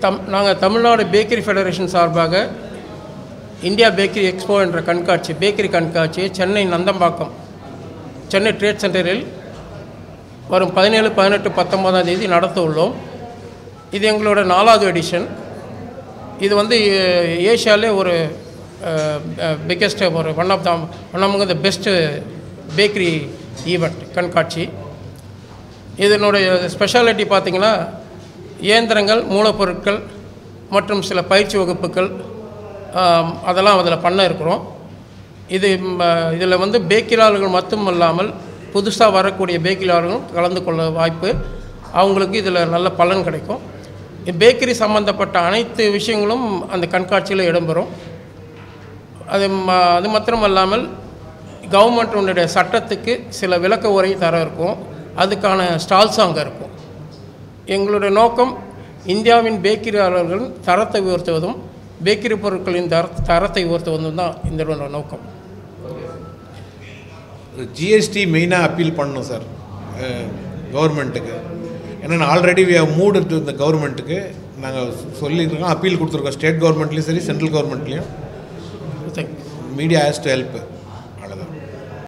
தம் நாங்கள் Tamil Nadu bakery federation சார்பாக India bakery expo என்ற கண்காட்சி பேக்கரி கண்காட்சியை சென்னை நந்தம்பாக்கம் சென்னை ட்ரேட் சென்டரில் வரும் பதினேழு பதினெட்டு பத்தொன்பதாம் தேதி நடத்த உள்ளோம் இது எங்களோட நாலாவது எடிஷன் இது வந்து ஏ- ஏசியாவிலே ஒரு பிக்கெஸ்ட் ஒரு one of the one of the best bakery event கண்காட்சி இதனுடைய ஸ்பெஷாலிட்டி பார்த்திங்கன்னா இயந்திரங்கள் மூலப்பொருட்கள் மற்றும் சில பயிற்சி வகுப்புகள் ஆம், அதெல்லாம் அதில் பண்ண இருக்கிறோம் இது இதில் வந்து பேக்கிலாளர்கள் மட்டும் இல்லாமல் புதுசாக வரக்கூடிய பேக்கிலாளர்களும் கலந்து கொள்ள வாய்ப்பு அவங்களுக்கு இதில் நல்ல பலன் கிடைக்கும் பேக்கரி சம்மந்தப்பட்ட அனைத்து விஷயங்களும் அந்த கண்காட்சியில் இடம்பெறும் அது ம- அது மாத்திரம் அல்லாமல் கவர்மெண்ட்டுடைய சட்டத்துக்கு சில விளக்க உரை தர இருக்கும் அதுக்கான ஸ்டால்ஸும் அங்கே இருக்கும் எங்களுடைய நோக்கம் இந்தியாவின் பேக்கரியாளர்களின் தரத்தை உயர்த்துவதும் பேக்கரி பொருட்களின் தர தரத்தை உயர்த்துவதும் தான் இந்த நோக்கம் ஜிஎஸ்டி மெயினாக அப்பீல் பண்ணணும் சார் கவர்மெண்ட்டுக்கு ஏன்னா already we have moved to இந்த கவர்மெண்ட்டுக்கு நாங்கள் சொல்லியிருக்கோம் அப்பீல் கொடுத்துருக்கோம் ஸ்டேட் கவர்மெண்ட்லேயும் சரி சென்ட்ரல் கவர்மெண்ட்லேயும் thank you media has to help